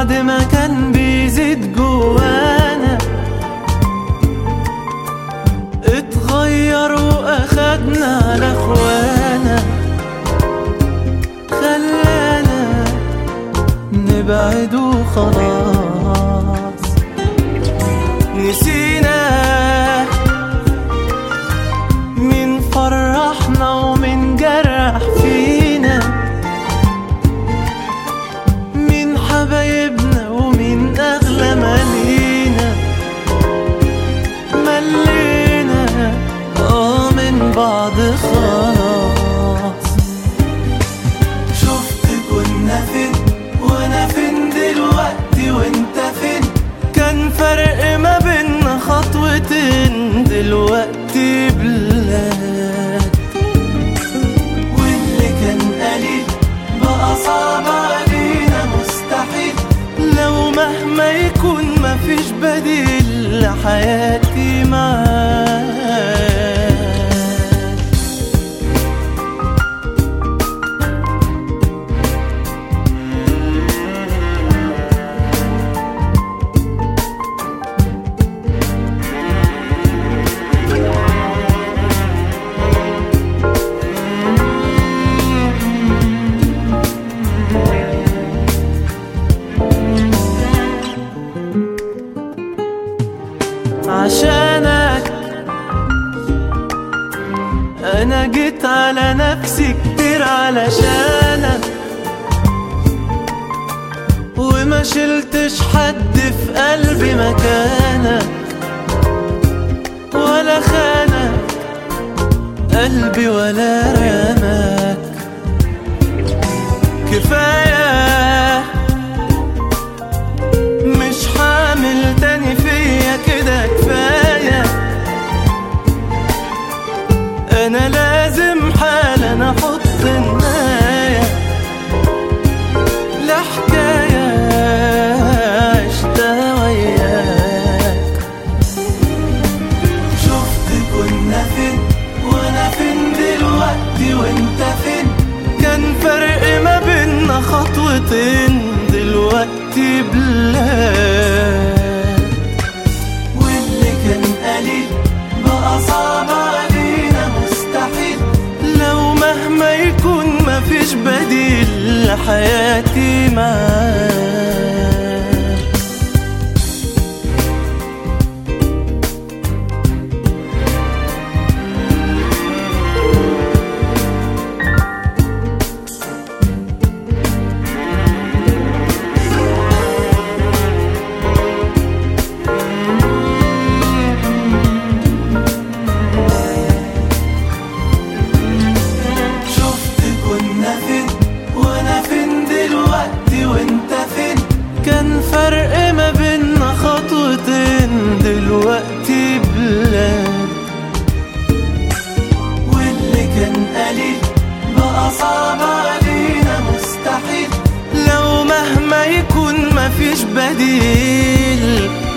بعد ما كان بيزيد جوانا اتغير واخدنا على اخوانا خلانا نبعد وخلاص نسينا مين فرحنا ومين جرح فينا مين حبايبنا ومين اغلى مالينا ملينا اه من بعض خلاص شفت كنا فين وانا فين دلوقتي وانت فين كان فرق ما بينا خطوتين دلوقتي بلاد واللي كان قليل بقى صعب علينا مستحيل لو مهما يكون مفيش بديل لحياتي معاك عشانك انا جيت على نفسي كتير علشانك وما شلتش حد في قلبي مكانك ولا خانك قلبي ولا رماك كفايه مش حامل تاني فيا كده كفاية أنا لازم حالا أحط النهاية لحكاية عشتها وياك شفت كنا فين وأنا فين دلوقتي وأنت فين كان فرق ما بينا خطوتين دلوقتي بلاد واللي كان قليل بقى صعب علينا مستحيل لو مهما يكون مفيش بديل لحياتي معاك شفت كنا فين وانا فين دلوقتي وانت فين كان فرق ما بينا خطوتين دلوقتي بلاد واللي كان قليل بقى صعب علينا مستحيل لو مهما يكون مفيش بديل